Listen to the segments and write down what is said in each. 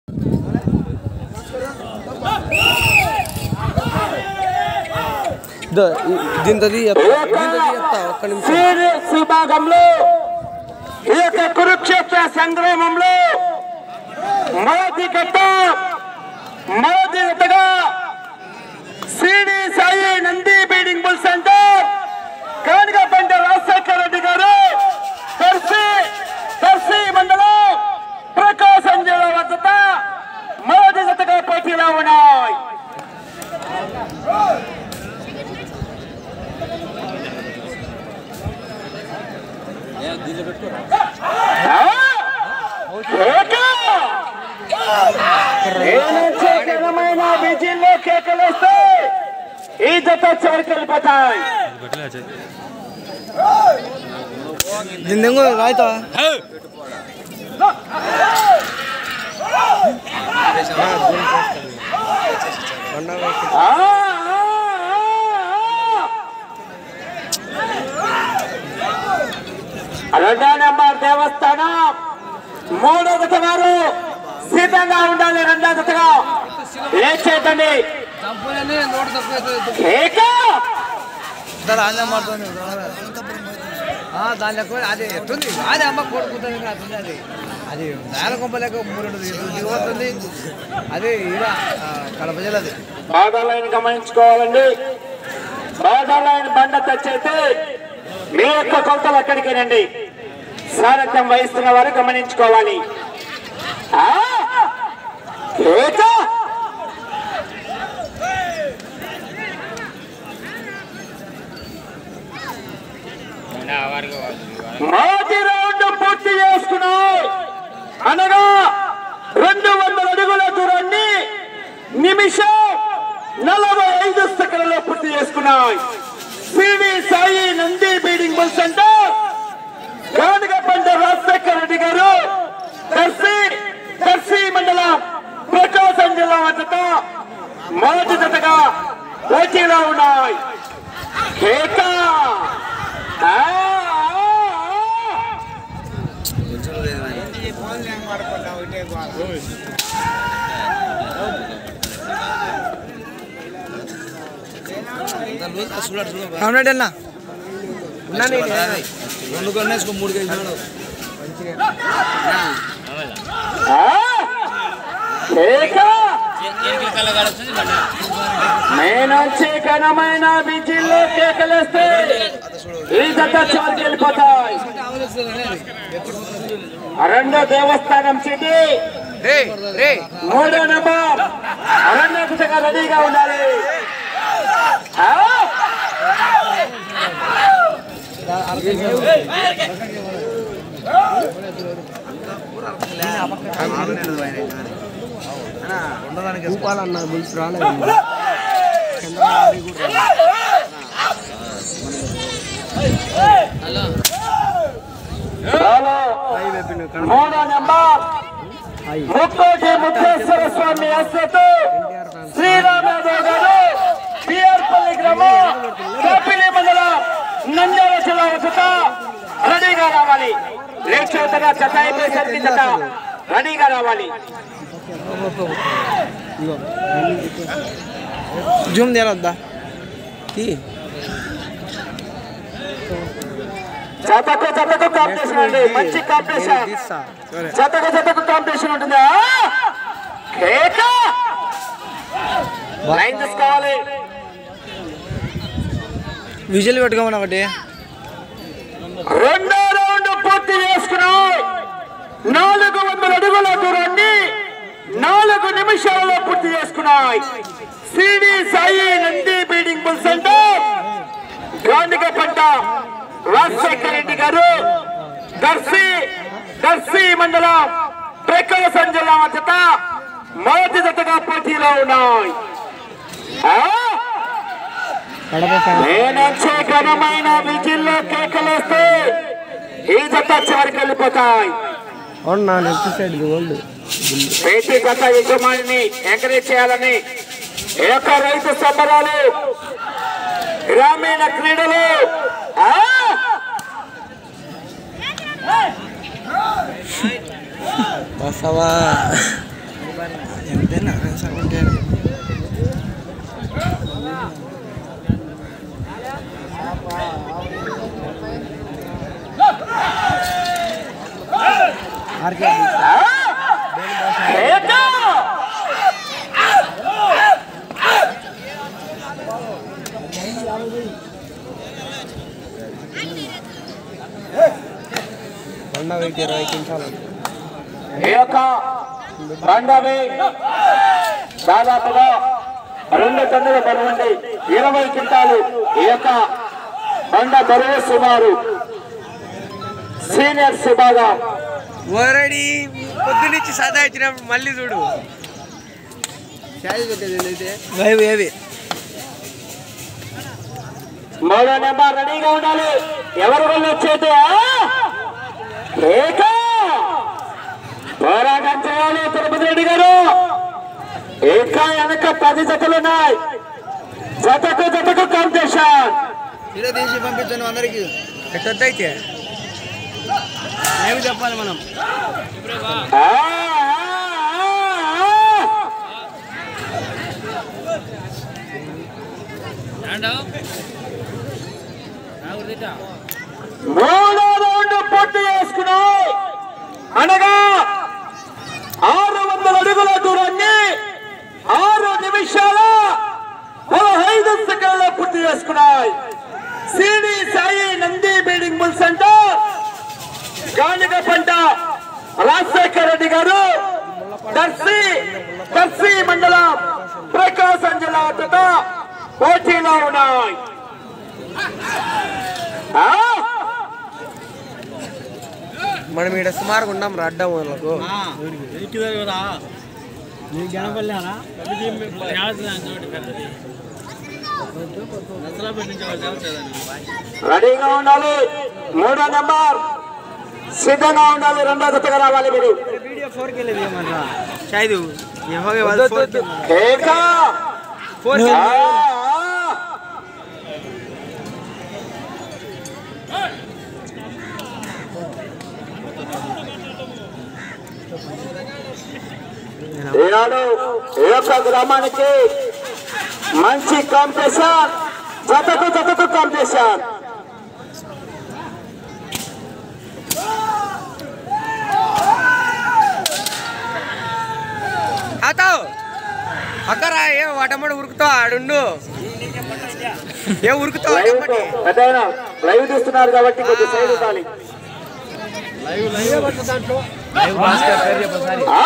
దీంతో దీంతో చెప్తా ఒక్క నిమిషం సీనియర్స్ విభాగంలో ఈ యొక్క కురుక్షేత్ర సంగ్రామంలో మొదటి గట్ట మొదటి గట్టగా D Sai Nandi breeding bull center కానిగపంట రాజశేఖర రెడ్డి గారు దర్శి దర్శి మండలం ప్రకాశం జిల్లా వద్ద మొదటి జతగా పోటీలో ఉన్నాయి ఘనమైన విజయంలో కేకలేస్తే ఈ జత చివరికి వెళ్ళిపోతాయి దీని రాయితా ఆ, ఆ, ఆ. రెండో నెంబర్ దేవస్థానం మూడో జత వారు సిద్ధంగా ఉండాలి రెండో జతగా ఏం చేద్దండి ఏక ఆంధ్ర మాడుతుంది దాని లెక్క అది ఎట్టుంది అది అమ్మ కొడుకుతుంది అట్టుంది అది అది నేల కొంప లెక్క మూడు దిగుతుంది అది ఇలా కడప జిల్లాది బార్డర్ లైన్ గమనించుకోవాలండి బార్డర్ లైన్ బండ తెచ్చైతే మీ యొక్క కొలతలు అక్కడికేనండి సారథ్యం వహిస్తున్న వారు గమనించుకోవాలి ఆ! కేక! మొదటి రౌండ్ పూర్తి చేసుకున్నాయి అనగా రెండు వందల అడుగుల దూరాన్ని నిమిషం నలభై ఐదు సెకండ్లలో పూర్తి చేసుకున్నాయి C D Sai Nandi breeding bull centre Ganugapenta Rajasekhara Reddy garu Darsi Darsi మండలం ప్రకాశం జిల్లా వద్ద మొదటి జతగా పోటీలో ఉన్నాయి కేక ఆ, ఆ, ఆ. అవునండి అన్న ఉన్నాను రెండు కొనేసుకో మూడు కేజీలు నేనొచ్చి ఘనమైన బీచీల్లో కేకలేస్తే ఈ జత చివరికి వెళ్ళిపోతాయి రెండో దేవస్థానం సిటీ రే రే మూడో నెంబర్ అరణ్య దిశగా రెడీగా ఉండాలి ఆ? రూపాలన్న బుల్స్ రాలేదు హలో. మూడో నెంబర్ ముక్కోటి ముక్తేశ్వర స్వామి అస్సతు శ్రీరామదేవ్ గారు పిఆర్పల్లి గ్రామం కపిలి మండలం నంద్యాల జిల్లా వసత రెడీగా రావాలి లేట్ చదువుతున్న జత అయిపోయేసరికి జత రెడీగా రావాలి జూమ్ తేలొద్దా జతకు జతకు కాంపిటీషన్ అండి మంచి కాంపిటీషన్ జతకు జతకు కాంపిటీషన్ ఉంటుందా కేక లైన్ తీసుకోవాలి విజువల్ పెట్టుకోమని ఒకటి రెండో రౌండ్ పూర్తి చేసుకున్నాం నాలుగు వందల అడుగుల దూరాన్ని నాలుగు నిమిషాలలో పూర్తి చేసుకున్నాయి C D Sai Nandi breeding bull centre Ganugapenta Rajasekhara Reddy garu Darsi Darsi మండలం ప్రకాశం జిల్లా జత మొదటి జతగా పోటీలో ఉన్నాయి ఆ? నేనొచ్చే ఘనమైన విజిల్లో కేకలేస్తే ఈ జత చివరికి వెళ్ళిపోతాయి అవును నా లెఫ్ట్ సైడ్ గోల్డ్ ప్రతి గత యజమానిని ఎంకరేజ్ చేయాలని ఈ యొక్క రైతు సంబరాలు గ్రామీణ క్రీడలు ఆ! వస్తావా ఎంతైనా సగం కేక బండ వెయిట్ ఇరవై నిమిషాలు ఈ యొక్క బండవి దాదాపుగా రెండు టన్నుల బరువుండి ఇరవై క్వింటాలు ఈ యొక్క బండ బరువు సుమారు సీనియర్స్ విభాగం ఓరడి పొద్దునుంచి సదా ఇచ్చినప్పుడు మళ్ళీ చూడు వైవ్ ఏవి మూడో నెంబర్ రెడీగా ఉండాలి ఎవరు వాళ్ళు వచ్చేది ఏక పోరాటం చేయాలి తిరుపతి రెడ్డి గారు ఏక వెనక పది జతలు ఉన్నాయి జతకు జతకు కాంపిటీషన్ ఇలా తీసి పంపించాను అందరికి ఎట్టయితే ఏమి చెప్పాలి మనం ఆ, ఆ, ఆ, ఆ. మూడో రౌండ్ పూర్తి చేసుకున్నాయి అనగా ఆరు వందల అడుగుల దూరాన్ని ఆరు నిమిషాల పదహైదు సెకండ్ల పూర్తి చేసుకున్నాయి C D Sai Nandi breeding bull centre Ganugapenta Rajasekhara Reddy garu Darsi Darsi మండలం ప్రకాశం జిల్లా జత పోటీలో ఉన్నాయి ఆ? మనం ఇక్కడ సుమారుగా ఉన్నాం రా అడ్డం వాళ్ళకు రెడీగా ఉండాలి మూడో నెంబర్ సిద్ధంగా ఉండాలి రెండో జతగా రావాలి మీరు వీడియో ఫోర్ కి వెళ్ళేది చాయ్దు కేక ఫోర్ ఆ, ఆ. ఈనాడు ఈ యొక్క గ్రామానికి మంచి కాంపిటీషన్ జతకు జతకు కాంపిటీషన్ ఆతావు అక్కరా ఏ వాటమ్మడు ఉరుకుతావు ఆడుండు ఏ ఉరుకుతావు లైవ్ అటమ్మటి పెద్దయినా లైవ్ తీస్తున్నారు కాబట్టి కొంచెం సైడ్ ఉండాలి భాస్కర్ పేరు చెప్పసారి ఆ!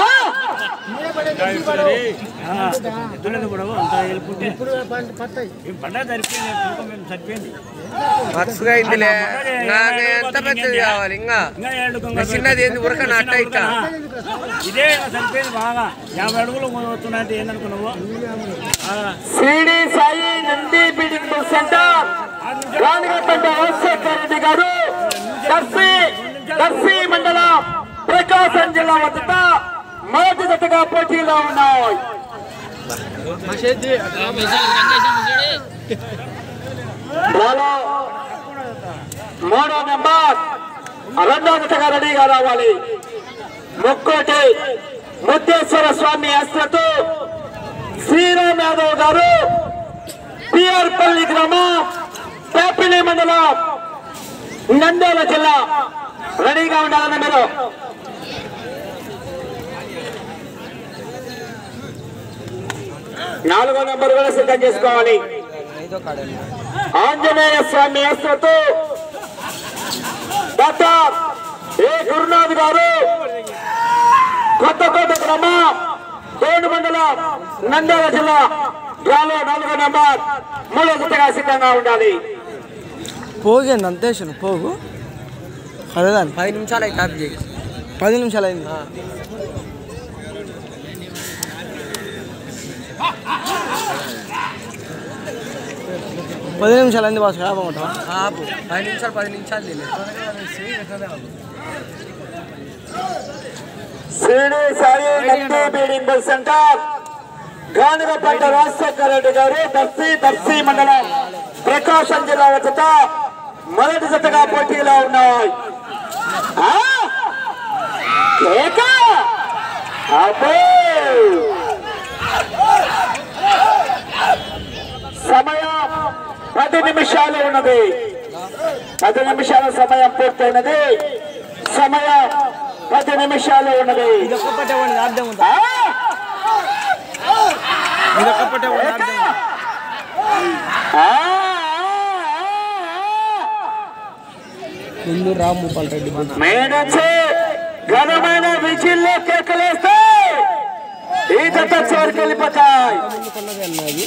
మత్సుగా అయిందిలే నాకు ఎంత పెద్దది కావాలి ఇంకా ఇంకా చిన్నది ఏంది ఉరకన అట్ట ఇట్ట ఇదే సరిపోయింది బాగా యాభై అడుగులు వస్తున్నాయంటే ఏందనుకున్నావు ఆ, C D Sai Nandi building centre Ranigadda Rajasekhara Reddy garu Darsi Darsi మండలం ప్రకాశం జిల్లా వద్ద మొదటి జతగా పోటీలో ఉన్నాయి బాలో మూడో నెంబర్ రెండో జతగా రెడీగా రావాలి ముక్కోటి ముత్తేశ్వర స్వామి అస్త్రతో శ్రీరామ్ యాదవ్ గారు పిఆర్పల్లి గ్రామం పేపిలి మండలం నంద్యాల జిల్లా రెడీగా ఉండాలన్న మీరు నాలుగో నెంబర్ కూడా సిద్ధం చేసుకోవాలి ఆంజనేయ స్వామి అస్త్రతో డాక్టర్ ఏ గురునాథ్ గారు కొత్తకోట గ్రామం తోడు మండలం నంద్యాల జిల్లా గాలో నాలుగో నెంబర్ మూడో జతగా సిద్ధంగా ఉండాలి పోగండి అంతే అసలు పోగు అదే దాన్ని పది నిమిషాలు అయితే ఆఫ్ చేయి పది నిమిషాలు అయింది పది నిమిషాలు అయింది బాస్ ఆపమంటావా ఆపు పది నిమిషాలు పది నిమిషాలు తినే శ్రీని Sai Nandi breeding bus center Ganugapenta Rajasekhara Reddy garu Darsi Darsi మండలం ప్రకాశం జిల్లా జత మొదటి జతగా పోటీలో ఉన్నాయి ఆ! కేక! అబ్బో! నిమిషాలు ఉన్నది పది నిమిషాల సమయం పూర్తయినది సమయం పది నిమిషాలు ఉన్నది ఇది ఒక్క పట్టే వాడిని అర్థం ఉందా ఆ! ఇది ఒక్క పట్టే వాడిని అర్థం ఉందా? ఆ! ముందు రాము రెడ్డి బుద్ధి మేడొచ్చి ఘనమైన విజిల్లో కేకలేస్తే ఈ జత చివరికి వెళ్ళిపోతాయి కొన్నది అన్నది